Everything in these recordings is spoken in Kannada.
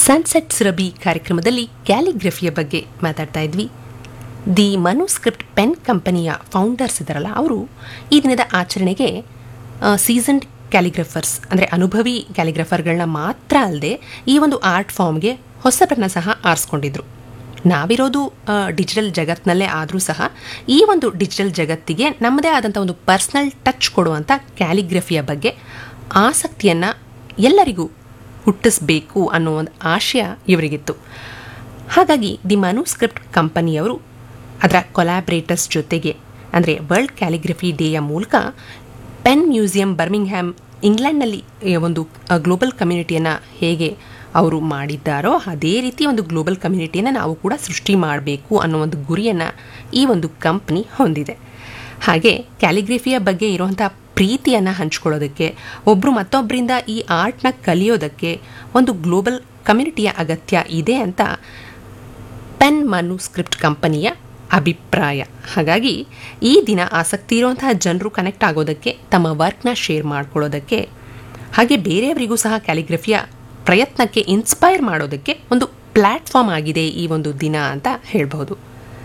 ಸನ್ಸೆಟ್ ಸುರಭಿ ಕಾರ್ಯಕ್ರಮದಲ್ಲಿ ಕ್ಯಾಲಿಗ್ರಫಿಯ ಬಗ್ಗೆ ಮಾತಾಡ್ತಾ ಇದ್ವಿ ದಿ ಮನುಸ್ಕ್ರಿಪ್ಟ್ ಪೆನ್ ಕಂಪನಿಯ ಫೌಂಡರ್ಸ್ ಇದ್ದಾರಲ್ಲ ಅವರು ಈ ದಿನದ ಆಚರಣೆಗೆ ಸೀಸನ್ಡ್ ಕ್ಯಾಲಿಗ್ರಫರ್ಸ್ ಅಂದರೆ ಅನುಭವಿ ಕ್ಯಾಲಿಗ್ರಫರ್ಗಳನ್ನ ಮಾತ್ರ ಅಲ್ಲದೆ ಈ ಒಂದು ಆರ್ಟ್ ಫಾರ್ಮ್ಗೆ ಹೊಸಬರನ್ನ ಸಹ ಆರಿಸ್ಕೊಂಡಿದ್ರು ನಾವಿರೋದು ಡಿಜಿಟಲ್ ಜಗತ್ತಿನಲ್ಲೇ ಆದರೂ ಸಹ ಈ ಒಂದು ಡಿಜಿಟಲ್ ಜಗತ್ತಿಗೆ ನಮ್ಮದೇ ಆದಂಥ ಒಂದು ಪರ್ಸ್ನಲ್ ಟಚ್ ಕೊಡುವಂಥ ಕ್ಯಾಲಿಗ್ರಫಿಯ ಬಗ್ಗೆ ಆಸಕ್ತಿಯನ್ನು ಎಲ್ಲರಿಗೂ ಹುಟ್ಟಿಸ್ಬೇಕು ಅನ್ನೋ ಒಂದು ಆಶಯ ಇವರಿಗಿತ್ತು ಹಾಗಾಗಿ ದಿ ಮನುಸ್ಕ್ರಿಪ್ಟ್ ಕಂಪನಿಯವರು ಅದರ ಕೊಲಾಬ್ರೇಟರ್ಸ್ ಜೊತೆಗೆ ಅಂದರೆ ವರ್ಲ್ಡ್ ಕ್ಯಾಲಿಗ್ರಫಿ ಡೇಯ ಮೂಲಕ ಪೆನ್ ಮ್ಯೂಸಿಯಂ ಬರ್ಮಿಂಗ್ಹ್ಯಾಮ್ ಇಂಗ್ಲೆಂಡ್ನಲ್ಲಿ ಒಂದು ಗ್ಲೋಬಲ್ ಕಮ್ಯುನಿಟಿಯನ್ನು ಹೇಗೆ ಅವರು ಮಾಡಿದ್ದಾರೋ ಅದೇ ರೀತಿ ಒಂದು ಗ್ಲೋಬಲ್ ಕಮ್ಯುನಿಟಿಯನ್ನು ನಾವು ಕೂಡ ಸೃಷ್ಟಿ ಮಾಡಬೇಕು ಅನ್ನೋ ಒಂದು ಗುರಿಯನ್ನು ಈ ಒಂದು ಕಂಪ್ನಿ ಹೊಂದಿದೆ ಹಾಗೆ ಕ್ಯಾಲಿಗ್ರಫಿಯ ಬಗ್ಗೆ ಇರುವಂಥ ಪ್ರೀತಿಯನ್ನು ಹಂಚ್ಕೊಳ್ಳೋದಕ್ಕೆ ಒಬ್ಬರು ಮತ್ತೊಬ್ಬರಿಂದ ಈ ಆರ್ಟ್ನ ಕಲಿಯೋದಕ್ಕೆ ಒಂದು ಗ್ಲೋಬಲ್ ಕಮ್ಯುನಿಟಿಯ ಅಗತ್ಯ ಇದೆ ಅಂತ ಪೆನ್ ಮನುಸ್ಕ್ರಿಪ್ಟ್ ಕಂಪನಿಯ ಅಭಿಪ್ರಾಯ ಹಾಗಾಗಿ ಈ ದಿನ ಆಸಕ್ತಿ ಇರುವಂತಹ ಜನರು ಕನೆಕ್ಟ್ ಆಗೋದಕ್ಕೆ ತಮ್ಮ ವರ್ಕ್ನ ಶೇರ್ ಮಾಡ್ಕೊಳ್ಳೋದಕ್ಕೆ ಹಾಗೆ ಬೇರೆಯವರಿಗೂ ಸಹ ಕ್ಯಾಲಿಗ್ರಫಿಯ ಪ್ರಯತ್ನಕ್ಕೆ ಇನ್ಸ್ಪೈರ್ ಮಾಡೋದಕ್ಕೆ ಒಂದು ಪ್ಲ್ಯಾಟ್ಫಾರ್ಮ್ ಆಗಿದೆ ಈ ಒಂದು ದಿನ ಅಂತ ಹೇಳ್ಬಹುದು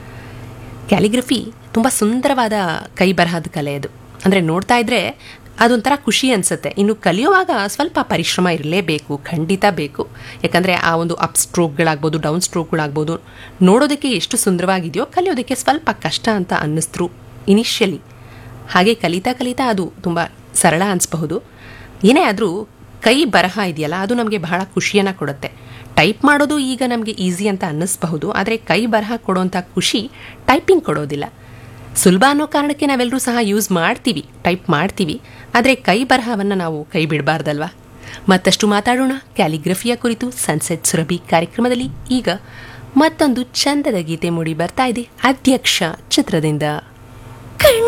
ಕ್ಯಾಲಿಗ್ರಫಿ ತುಂಬ ಸುಂದರವಾದ ಕೈ ಬರಹದ ಕಲೆ ಅದು ಅಂದರೆ ನೋಡ್ತಾ ಇದ್ರೆ ಅದೊಂಥರ ಖುಷಿ ಅನಿಸುತ್ತೆ ಇನ್ನು ಕಲಿಯುವಾಗ ಸ್ವಲ್ಪ ಪರಿಶ್ರಮ ಇರಲೇಬೇಕು ಖಂಡಿತ ಬೇಕು ಯಾಕಂದರೆ ಆ ಒಂದು ಅಪ್ ಸ್ಟ್ರೋಕ್ಗಳಾಗ್ಬೋದು ಡೌನ್ ಸ್ಟ್ರೋಕ್ಗಳಾಗ್ಬೋದು ನೋಡೋದಕ್ಕೆ ಎಷ್ಟು ಸುಂದರವಾಗಿದೆಯೋ ಕಲಿಯೋದಕ್ಕೆ ಸ್ವಲ್ಪ ಕಷ್ಟ ಅಂತ ಅನ್ನಿಸ್ತ್ರು ಇನಿಷಿಯಲಿ ಹಾಗೆ ಕಲಿತಾ ಕಲಿತಾ ಅದು ತುಂಬ ಸರಳ ಅನಿಸ್ಬಹುದು ಏನೇ ಆದರೂ ಕೈ ಬರಹ ಇದೆಯಲ್ಲ ಅದು ನಮಗೆ ಬಹಳ ಖುಷಿಯನ್ನು ಕೊಡುತ್ತೆ ಟೈಪ್ ಮಾಡೋದು ಈಗ ನಮಗೆ ಈಸಿ ಅಂತ ಅನ್ನಿಸ್ಬಹುದು ಆದರೆ ಕೈ ಬರಹ ಕೊಡೋಂಥ ಖುಷಿ ಟೈಪಿಂಗ್ ಕೊಡೋದಿಲ್ಲ ಸುಲಭ ಅನ್ನೋ ಕಾರಣಕ್ಕೆ ನಾವೆಲ್ಲರೂ ಸಹ ಯೂಸ್ ಮಾಡ್ತೀವಿ ಟೈಪ್ ಮಾಡ್ತೀವಿ ಆದರೆ ಕೈ ಬರಹವನ್ನು ನಾವು ಕೈ ಬಿಡಬಾರ್ದಲ್ವಾ ಮತ್ತಷ್ಟು ಮಾತಾಡೋಣ ಕ್ಯಾಲಿಗ್ರಫಿಯ ಕುರಿತು ಸನ್ಸೆಟ್ ಸುರಭಿ ಕಾರ್ಯಕ್ರಮದಲ್ಲಿ ಈಗ ಮತ್ತೊಂದು ಚಂದದ ಗೀತೆ ಮೂಡಿ ಬರ್ತಾ ಇದೆ ಅಧ್ಯಕ್ಷ ಚಿತ್ರದಿಂದ